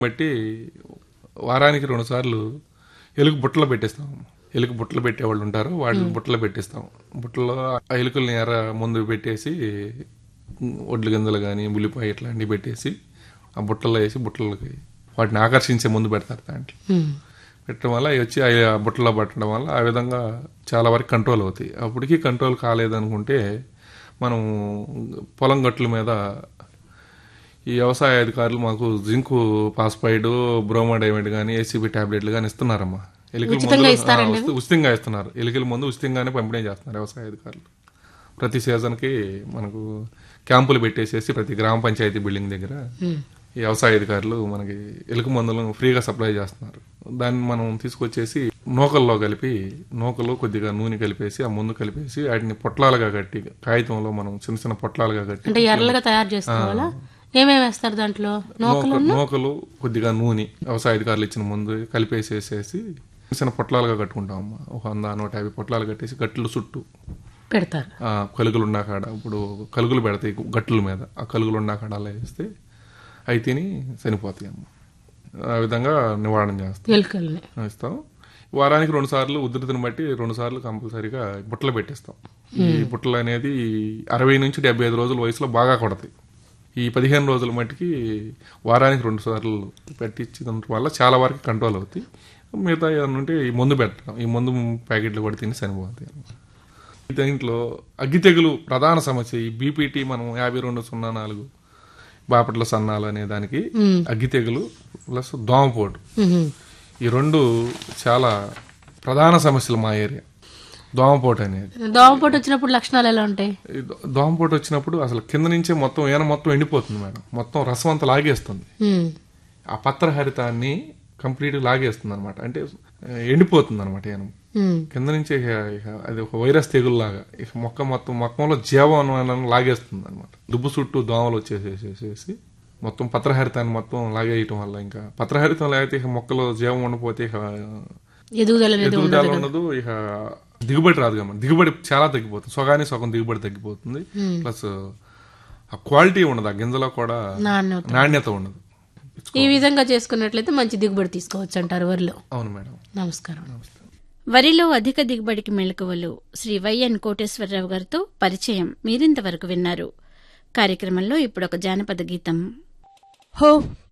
బట్టి వారానికి రెండు సార్లు ఎలుగు బుట్టలో పెట్టేస్తాం ఎలుగు బుట్టలు పెట్టేవాళ్ళు ఉంటారు వాళ్ళు బుట్టలో పెట్టేస్తాం బుట్టలో ఆ ఎలుకల్ని ఎర్ర ముందు పెట్టేసి ఒడ్లు గింజలు కానీ ఉల్లిపాయ ఇట్లాంటివి పెట్టేసి ఆ బుట్టల్లో వేసి బుట్టలకి వాటిని ఆకర్షించే ముందు పెడతారు దాంట్లో పెట్టడం వల్ల అవి వచ్చి ఆ బుట్టలో పట్టడం వల్ల ఆ విధంగా చాలా వరకు కంట్రోల్ అవుతాయి అప్పటికి కంట్రోల్ కాలేదనుకుంటే మనం పొలం గట్ల మీద ఈ వ్యవసాయ అధికారులు మాకు జింకు పాస్పైడ్ బ్రోమోడైమెంట్ కానీ ఏసీబీ టాబ్లెట్లు కానీ ఇస్తున్నారమ్మా ఎలికల ఉచితంగా మందులు- ఇస్తారండి ఆ, ఉచిత- ఉచితంగా ఇస్తున్నారు ఎలికల మందు ఉచితంగానే పంపిణీ చేస్తున్నారు వ్యవసాయ అధికారులు ప్రతి సీజన్కి మనకు క్యాంపులు పెట్టేసేసి ప్రతి గ్రామ పంచాయతీ బిల్డింగ్ దగ్గర ఈ వ్యవసాయ అధికారులు మనకి ఎలుక మందులను ఫ్రీగా సప్లై చేస్తున్నారు దాన్ని మనం తీసుకొచ్చేసి నూకల్లో కలిపి నూకలో కొద్దిగా నూనె కలిపేసి ఆ ముందు కలిపేసి వాటిని పొట్లాలుగా కట్టి కాగితంలో మనం చిన్న చిన్న పొట్లాలుగా కట్టి అంటే ఎర్రలుగా తయారు చేసుకోవాలా ఏమేమి వేస్తారు దాంట్లో నూకలు నూక- నూకలు కొద్దిగా నూనె వ్యవసాయ అధికారులు ఇచ్చిన ముందు కలిపేసేసేసి చిన్న చిన్న పొట్లాలుగా కట్టుకుంటాం అమ్మ ఒక వంద నూట యాభై పొట్లాలు కట్టేసి గట్లు చుట్టూ పెడతారు ఆ కలుగులు ఉన్న కాడ ఇప్పుడు కలుగులు పెడతాయి గట్టుల మీద ఆ కలుగులు ఉన్న కాడ అలా వేస్తే అవి తిని చనిపోతాయి అమ్మ ఆ విధంగా నివారణ చేస్తాం ఎలుకల్ని ఇస్తాం వారానికి రెండు సార్లు ఉధృతిని బట్టి రెండు సార్లు కంపల్సరీగా బుట్టలు పెట్టేస్తాం ఈ బుట్టలు అనేది అరవై నుంచి డెబ్బై ఐదు రోజుల వయసులో బాగా కొడతాయి ఈ పదిహేను రోజుల మట్టికి వారానికి రెండు సార్లు పెట్టించడం వల్ల చాలా వరకు కంట్రోల్ అవుతాయి మిగతా ఏమన్నా ఉంటే ఈ మందు పెట్టడం ఈ మందు ప్యాకెట్లు కూడా తిని చనిపోతాయి దీంట్లో అగ్గి తెగులు ప్రధాన సమస్య ఈ బీపీటీ మనం యాభై రెండు సున్నా నాలుగు బాపట్ల సన్నాలు అనే దానికి అగ్గి తెగులు ప్లస్ దోమపోటు ఉహు. ఈ రెండు చాలా ప్రధాన సమస్యలు మా ఏరియా దోమపోటు అనేది దోమపోటు వచ్చినప్పుడు లక్షణాలు ఎలా ఉంటాయి ఈ దో- దోమపోటు వచ్చినప్పుడు అసలు కింద నుంచే మొత్తం ఏన మొత్తం ఎండిపోతుంది మేడం మొత్తం రసం అంతా లాగేస్తుంది ఉమ్. ఆ పత్రహరితాన్ని కంప్లీట్ లాగేస్తుంది అనమాట అంటే ఆ, ఎండిపోతుంది అనమాట ఏనం ఉమ్. కింద నుంచి ఇక ఇక అది ఒక వైరస్ తెగుల్లాగా ఇక మొక్క మొత్తం మొక్కలో జీవం లాగేస్తుంది అనమాట దుబ్బు చుట్టూ దోమలు వచ్చేసేసేసి మొత్తం పత్రహరితాన్ని మొత్తం లాగేయటం వల్ల ఇంకా పత్రహరితం లేకపోతే ఇక మొక్కలో జీవం ఉండిపోతే ఇక ఎదుగుదల అనేది ఎదుగుదల ఉండదు ఇక దిగుబడి రాదు కదా దిగుబడి చాలా తగ్గిపోతుంది సగానికి సగం దిగుబడి తగ్గిపోతుంది ప్లస్ ఆ క్వాలిటీ ఉండదు ఆ గింజలో కూడా నాణ్యత నాణ్యత ఉండదు ఈ విధంగా చేసుకున్నట్లయితే మంచి దిగుబడి తీసుకోవచ్చు అంటారు వరిలో అవును మేడం నమస్కారం వరిలో అధిక దిగుబడికి మెలకువలు శ్రీ వైఎన్ కోటేశ్వరరావు గారితో పరిచయం మీరింతవరకు విన్నారు కార్యక్రమంలో ఇప్పుడు ఒక జానపద గీతం హో